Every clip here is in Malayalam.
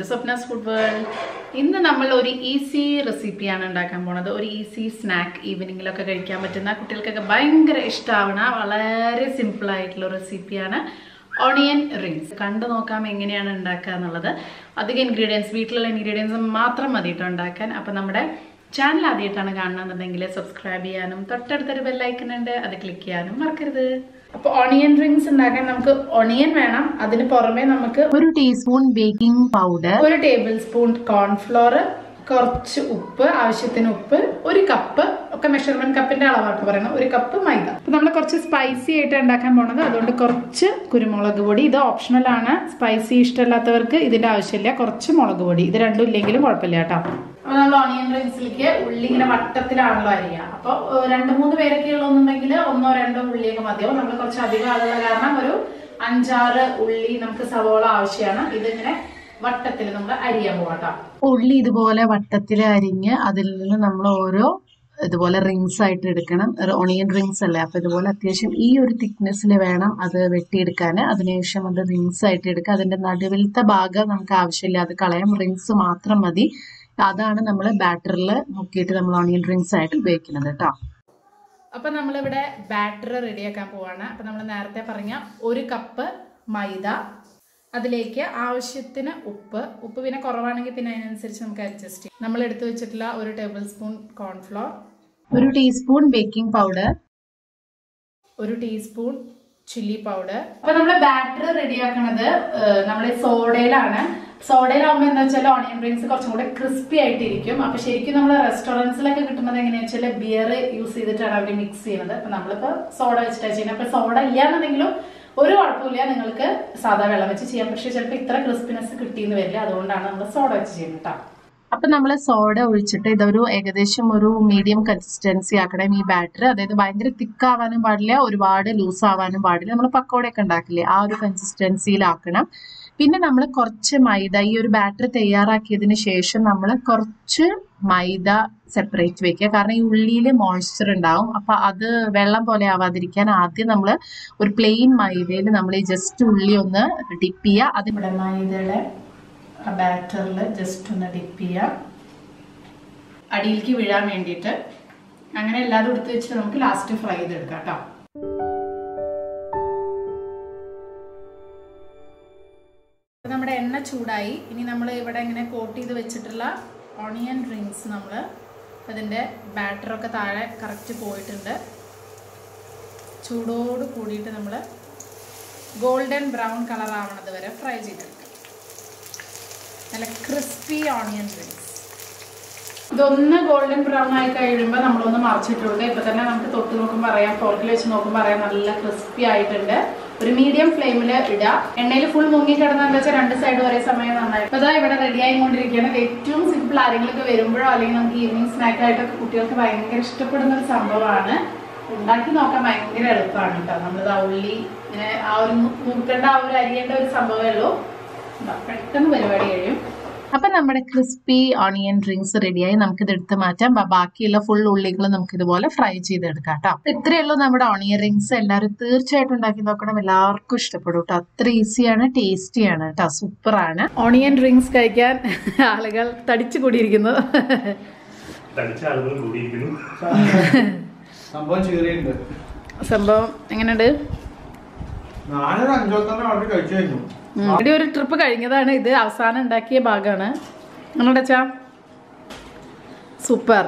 സ്വപ്നാസ് ഫുഡ് വേൾഡ് ഇന്ന് നമ്മൾ ഒരു ഈസി റെസിപ്പിയാണ് ഉണ്ടാക്കാൻ പോണത് ഒരു ഈസി സ്നാക്ക് ഈവനിങ്ങിലൊക്കെ കഴിക്കാൻ പറ്റുന്ന കുട്ടികൾക്കൊക്കെ ഭയങ്കര ഇഷ്ടമാവണ വളരെ സിമ്പിൾ ആയിട്ടുള്ള റെസിപ്പിയാണ് ഓണിയൻ റിങ്സ് കണ്ടു നോക്കാം എങ്ങനെയാണ് ഉണ്ടാക്കുക എന്നുള്ളത് അധികം ഇൻഗ്രീഡിയൻസ് വീട്ടിലുള്ള ഇൻഗ്രീഡിയൻസ് മാത്രം മതി കേട്ടോ ഉണ്ടാക്കാൻ അപ്പം നമ്മുടെ ചാനൽ ആദ്യമായിട്ടാണ് കാണുന്നതെന്നുണ്ടെങ്കിൽ സബ്സ്ക്രൈബ് ചെയ്യാനും തൊട്ടടുത്തൊരു ബെല്ലൈക്കൺ ഉണ്ട് അത് ക്ലിക്ക് ചെയ്യാനും മറക്കരുത് അപ്പോൾ ഓണിയൻ റിങ്സ് ഉണ്ടാക്കാൻ നമുക്ക് ഒണിയൻ വേണം അതിന് പുറമെ നമുക്ക് ഒരു ടീസ്പൂൺ ബേക്കിംഗ് പൗഡർ ഒരു ടേബിൾ സ്പൂൺ കോൺഫ്ലോർ കുറച്ച് ഉപ്പ് ആവശ്യത്തിന് ഉപ്പ് ഒരു കപ്പ് ഒക്കെ മെഷർമെന്റ് കപ്പിന്റെ അളവാട്ട് പറയണം ഒരു കപ്പ് മൈദ അപ്പൊ നമ്മൾ കുറച്ച് സ്പൈസി ആയിട്ട് ഉണ്ടാക്കാൻ പോണത് അതുകൊണ്ട് കുറച്ച് കുരുമുളക് പൊടി ഇത് ഓപ്ഷണൽ ആണ് സ്പൈസി ഇഷ്ടമല്ലാത്തവർക്ക് ഇതിന്റെ ആവശ്യമില്ല കുറച്ച് മുളക് പൊടി ഇത് രണ്ടും ഇല്ലെങ്കിലും കുഴപ്പമില്ല കേട്ടോ അപ്പൊ നമ്മൾ ഓണിയൻ റിങ്സിലേക്ക് ഉള്ളി ഇങ്ങനെ വട്ടത്തിലാണല്ലോ അരിയുക അപ്പൊ ഏഹ്, രണ്ട് മൂന്ന് പേരൊക്കെ ഉള്ളതെന്നുണ്ടെങ്കിൽ ഒന്നോ രണ്ടോ ഉള്ളിയൊക്കെ മതിയാവും നമ്മൾ കുറച്ച് അധികം ആളുള്ള കാരണം ഒരു അഞ്ചാറ് ഉള്ളി നമുക്ക് സവോള ആവശ്യമാണ് ഇതിങ്ങനെ വട്ടത്തിൽ നമ്മൾ അരിയാൻ പോവാട്ടോ ഉള്ളി ഇതുപോലെ വട്ടത്തിൽ അരിഞ്ഞ് അതിൽ നിന്ന് നമ്മൾ ഓരോ ഇതുപോലെ റിങ്സ് ആയിട്ട് എടുക്കണം ഒണിയൻ റിങ്സ് അല്ലേ അപ്പൊ ഇതുപോലെ അത്യാവശ്യം ഈ ഒരു തിക്നെസ്സിൽ വേണം അത് വെട്ടിയെടുക്കാൻ അതിനുശേഷം അത് റിങ്സ് ആയിട്ട് എടുക്കുക അതിന്റെ നടുവിലത്തെ ഭാഗം നമുക്ക് ആവശ്യമില്ല അത് കളയാം റിങ്സ് മാത്രം മതി അതാണ് നമ്മൾ ബാറ്ററിൽ മുക്കിയിട്ട് നമ്മൾ ഓണിയൻ റിങ്സ് ആയിട്ട് ഉപയോഗിക്കുന്നത് കേട്ടോ അപ്പൊ നമ്മളിവിടെ ബാറ്റർ റെഡിയാക്കാൻ പോവാണ് അപ്പൊ നമ്മൾ നേരത്തെ പറഞ്ഞ ഒരു കപ്പ് മൈദ അതിലേക്ക് ആവശ്യത്തിന് ഉപ്പ് ഉപ്പ് പിന്നെ കുറവാണെങ്കിൽ പിന്നെ അതിനനുസരിച്ച് നമുക്ക് അഡ്ജസ്റ്റ് ചെയ്യാം നമ്മൾ എടുത്തു വെച്ചിട്ടുള്ള ഒരു ടേബിൾ സ്പൂൺ കോൺഫ്ലോർ ഒരു ടീസ്പൂൺ ബേക്കിംഗ് പൗഡർ ഒരു ടീസ്പൂൺ ചില്ലി പൗഡർ അപ്പൊ നമ്മൾ ബാറ്റർ റെഡിയാക്കണത് നമ്മുടെ സോഡയിലാണ് സോഡയിലാവുമ്പോൾ എന്താ വെച്ചാൽ ഓണിയൻ റിങ്സ് കുറച്ചും കൂടെ ക്രിസ്പി ആയിട്ടിരിക്കും അപ്പൊ ശരിക്കും നമ്മൾ റെസ്റ്റോറൻറ്റ്സിലൊക്കെ കിട്ടുന്നത് എങ്ങനെയാ വെച്ചാൽ ബിയർ യൂസ് ചെയ്തിട്ടാണ് അവർ മിക്സ് ചെയ്യുന്നത് അപ്പൊ നമ്മളിപ്പോ സോഡ വെച്ചിട്ടാണ് ചെയ്യുന്നത് അപ്പൊ സോഡ ഇല്ലാന്നുണ്ടെങ്കിലും ഒരു കുഴപ്പമില്ല നിങ്ങൾക്ക് സാധാ വെള്ളം വെച്ച് ചെയ്യാം പക്ഷെ ചിലപ്പോൾ ഇത്ര ക്രിസ്പിനെസ് കിട്ടിയെന്ന് വരില്ല അതുകൊണ്ടാണ് നമ്മൾ സോഡ വെച്ച് ചെയ്യുന്നത് കേട്ടോ അപ്പൊ നമ്മൾ സോഡ ഒഴിച്ചിട്ട് ഇതൊരു ഏകദേശം ഒരു മീഡിയം കൺസിസ്റ്റൻസി ആക്കണം ഈ ബാറ്റർ അതായത് ഭയങ്കര തിക്ക് ആവാനും പാടില്ല ഒരുപാട് ലൂസ് ആവാനും പാടില്ല നമ്മൾ പക്കോടയൊക്കെ ഉണ്ടാക്കില്ലേ ആ ഒരു കൺസിസ്റ്റൻസിയിലാക്കണം പിന്നെ നമ്മൾ കുറച്ച് മൈദ ഈ ഒരു ബാറ്റർ തയ്യാറാക്കിയതിന് ശേഷം നമ്മൾ കുറച്ച് മൈദ സെപ്പറേറ്റ് വെക്കുക കാരണം ഈ ഉള്ളിയിൽ മോയ്സ്ചർ ഉണ്ടാവും അപ്പൊ അത് വെള്ളം പോലെ ആവാതിരിക്കാൻ ആദ്യം നമ്മൾ ഒരു പ്ലെയിൻ മൈദയിൽ നമ്മൾ ഈ ജസ്റ്റ് ഉള്ളി ഒന്ന് ഡിപ്പ് ചെയ്യുക അത് ഇവിടെ മൈദയുടെ ബാറ്ററിൽ ജസ്റ്റ് ഒന്ന് ഡിപ്പ് ചെയ്യാം അടിയിലേക്ക് വീഴാൻ വേണ്ടിയിട്ട് അങ്ങനെ എല്ലാതും എടുത്ത് വെച്ചിട്ട് നമുക്ക് ലാസ്റ്റ് ഫ്രൈ ചെയ്തെടുക്കാം കേട്ടോ അപ്പൊ നമ്മുടെ എണ്ണ ചൂടായി ഇനി നമ്മൾ ഇവിടെ ഇങ്ങനെ കോട്ട് ചെയ്ത് വെച്ചിട്ടുള്ള ഓണിയൻ റിങ്സ് നമ്മൾ അതിൻ്റെ ബാറ്ററൊക്കെ താഴെ കറക്റ്റ് പോയിട്ടുണ്ട് ചൂടോട് കൂടിയിട്ട് നമ്മൾ ഗോൾഡൻ ബ്രൗൺ കളർ ആവണത് വരെ ഫ്രൈ ചെയ്തെടുക്കാം നല്ല ക്രിസ്പി ഓണിയൻ റിങ്സ് ഇതൊന്ന് ഗോൾഡൻ ബ്രൗൺ ആയി കഴിയുമ്പോൾ നമ്മളൊന്ന് മറിച്ചിട്ട് കൊടുക്കുക ഇപ്പൊ തന്നെ നമുക്ക് തൊട്ട് നോക്കുമ്പോൾ അറിയാം ഫോർക്കിൽ വെച്ച് നോക്കുമ്പോൾ അറിയാം നല്ല ക്രിസ്പി ആയിട്ടുണ്ട് ഒരു മീഡിയം ഫ്ലെയിമിൽ ഇടുക എണ്ണയിൽ ഫുൾ മുങ്ങി കിടന്നെന്ന് വെച്ചാൽ രണ്ട് സൈഡ് ഒരേ സമയം നന്നായി അപ്പൊ ഇതാ ഇവിടെ റെഡി ആയിക്കൊണ്ടിരിക്കുകയാണ് ഏറ്റവും സിമ്പിൾ ആരെങ്കിലുമൊക്കെ വരുമ്പോഴോ അല്ലെങ്കിൽ നമുക്ക് ഈവനിങ് സ്നാക്ക് ആയിട്ടൊക്കെ കുട്ടികൾക്ക് ഭയങ്കര ഇഷ്ടപ്പെടുന്ന ഒരു സംഭവമാണ് ഉണ്ടാക്കി നോക്കാൻ ഭയങ്കര എളുപ്പമാണ് കേട്ടോ നമ്മളിത് ആ ഉള്ളി ഇങ്ങനെ ആ ഒരു മൂക്കേണ്ട ആ ഒരു അരിയേണ്ട ഒരു സംഭവമേ ഉള്ളൂ ഇതാ, പെട്ടെന്ന് പരിപാടി കഴിയും അപ്പൊ നമ്മുടെ ക്രിസ്പി ഓണിയൻ ഡ്രിങ്ക്സ് റെഡിയായി നമുക്ക് ഇത് എടുത്ത് മാറ്റാം ബ- ബാക്കിയുള്ള ഫുൾ ഉള്ളികൾ നമുക്ക് ഇതുപോലെ ഫ്രൈ ചെയ്തെടുക്കാം കേട്ടോ ഇത്രയേ ഉള്ളൂ നമ്മുടെ ഓണിയൻ റിങ്സ് എല്ലാവരും തീർച്ചയായിട്ടും ഉണ്ടാക്കി നോക്കണം എല്ലാവർക്കും ഇഷ്ടപ്പെടും കേട്ടോ അത്ര ഈസിയാണ് ടേസ്റ്റിയാണ് കേട്ടോ സൂപ്പറാണ് ഓണിയൻ ഡ്രിങ്ക്സ് കഴിക്കാൻ ആളുകൾ തടിച്ചു കൂടിയിരിക്കുന്നു തടിച്ച ആളുകൾ കൂടിയിരിക്കുന്നു സംഭവം ചെറിയുണ്ട് സംഭവം എങ്ങനെയുണ്ട് ഞാനൊരു അഞ്ചോത്തന്നെ ഓർഡർ കഴിച്ചു കഴിഞ്ഞു ഇവിടെ ഒരു ട്രിപ്പ് കഴിഞ്ഞതാണ് ഇത് അവസാനം ഉണ്ടാക്കിയ ഭാഗമാണ് എന്നുവെച്ചാ സൂപ്പർ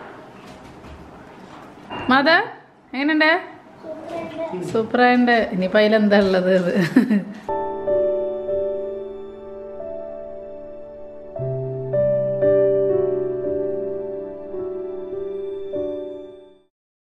മാത എങ്ങനെയുണ്ട് സൂപ്പറായിട്ടുണ്ട് ഇനിയിപ്പോൾ അതിലെന്താ ഉള്ളത് ഇത്